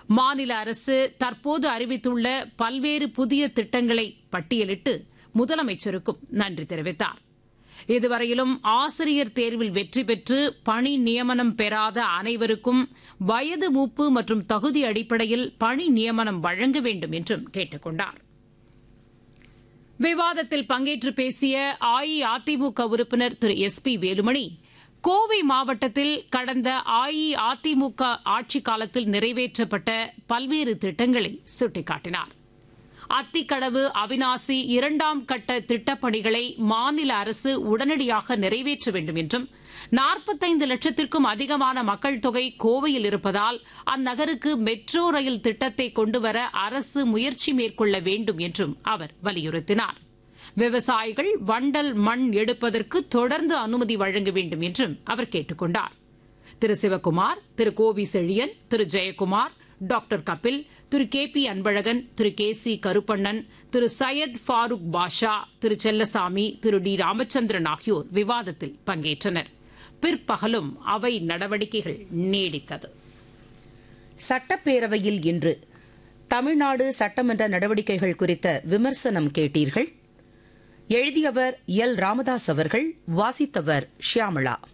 மாநில அரசு தற்போது அறிவித்துள்ள பல்வேறு புதிய திட்டங்களை பட்டியலிட்டு முதலமைச்சருக்கும் நன்றி தெரிவித்தார் இதுவரையிலும் ஆசிரியர் தேர்வில் வெற்றி பெற்று பணி நியமனம் பெறாத அனைவருக்கும் வயது மூப்பு மற்றும் தகுதி அடிப்படையில் பணி நியமனம் வழங்க வேண்டும் என்றும் கேட்டுக் கொண்டார் விவாதத்தில் பங்கேற்று பேசிய அஇஅதிமுக உறுப்பினர் திரு எஸ் பி வேலுமணி கோவை மாவட்டத்தில் கடந்த அஇஅதிமுக ஆட்சிக் காலத்தில் நிறைவேற்றப்பட்ட பல்வேறு திட்டங்களை சுட்டிக்காட்டினார் அத்திக்கடவு அவினாசி இரண்டாம் கட்ட திட்டப்பணிகளை மாநில அரசு உடனடியாக நிறைவேற்ற வேண்டும் என்றும் நாற்பத்தைந்து லட்சத்திற்கும் அதிகமான மக்கள் தொகை கோவையில் இருப்பதால் அந்நகருக்கு மெட்ரோ ரயில் திட்டத்தை கொண்டுவர அரசு முயற்சி மேற்கொள்ள வேண்டும் என்றும் அவர் வலியுறுத்தினார் விவசாயிகள் வண்டல் மண் எடுப்பதற்கு தொடர்ந்து அனுமதி வழங்க வேண்டும் என்றும் அவர் கேட்டுக் கொண்டார் திரு சிவக்குமார் திரு கோவி செழியன் திரு ஜெயக்குமார் டாக்டர் கபில் திரு கே பி அன்பழகன் திரு கே சி கருப்பண்ணன் திரு சையத் ஃபாரூக் பாஷா திரு செல்லசாமி திரு டி ராமச்சந்திரன் ஆகியோர் விவாதத்தில் பங்கேற்றனர் பிற்பகலும் அவை நடவடிக்கைகள் நீடித்தது சட்டப்பேரவையில் இன்று தமிழ்நாடு சட்டமன்ற நடவடிக்கைகள் குறித்த விமர்சனம் கேட்டீர்கள் எழுதியவர் எல் ராமதாஸ் அவர்கள் வாசித்தவர் ஷியாமளா